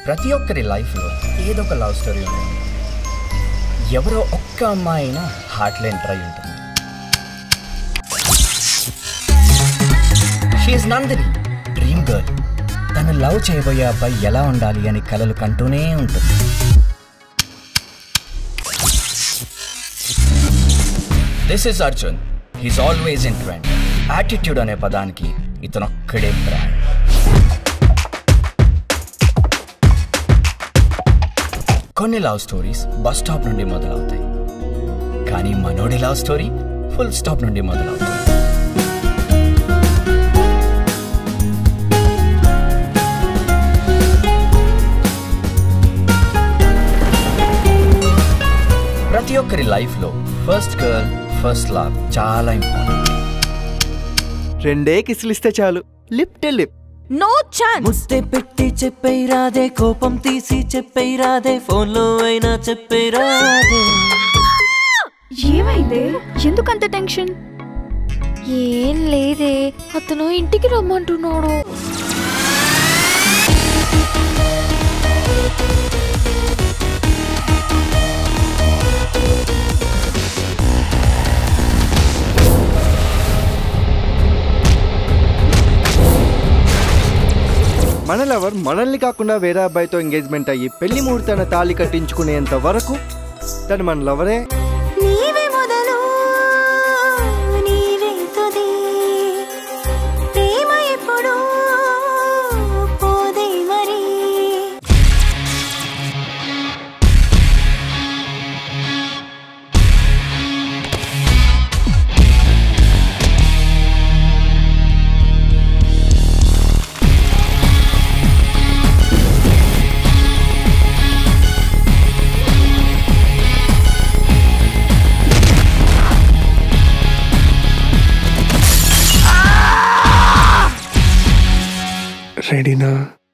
ప్రతి ఒక్కరి లైఫ్లో ఏదో ఒక లవ్ స్టోరీ ఉంటుంది ఎవరో ఒక్క అమ్మాయి అయినా హార్ట్లో ఎంటర్ అయి ఉంటుంది షీఈ్ నందిని డ్రీమ్ గర్ల్ తను లవ్ చేయబోయే అబ్బాయి ఎలా ఉండాలి అని కలలు కంటూనే ఉంటుంది this is Arjun he's always in trend attitude అనే పదానికి ఇతనొక్కడే బ్రాండ్ కొన్ని లవ్ స్టోరీస్ బస్ స్టాప్ నుండి మొదలవుతాయి కానీ మనోడి లవ్ స్టోరీ ఫుల్ స్టాప్ నుండి మొదలవుతుంది ప్రతి ఒక్కరి లైఫ్లో ఫస్ట్ గర్ల్ ఫస్ట్ లవ్ చాలా ఇంపార్టెంట్ రెండే కిసులిస్తే చాలు lip to lip no chance ముద్దే పెట్టి చెప్పై రాదే కోపం తీసి చెప్పై రాదే ఫోన్లో అయినా చెప్పై రాదే ఏమైంది ఎందుకంత టెన్షన్ ఏం లేదే అతను ఇంటికి రమ్మంటున్నాడు మన లవర్ మనల్ని కాకుండా వేరే అబ్బాయితో ఎంగేజ్మెంట్ అయ్యి పెళ్లి ముహూర్తాన తాళి కట్టించుకునేంత వరకు తను మన లవరే నీవే మొదలు నీవే తుది ప్రేమ ఎప్పుడు పోదే మరి రెడీనా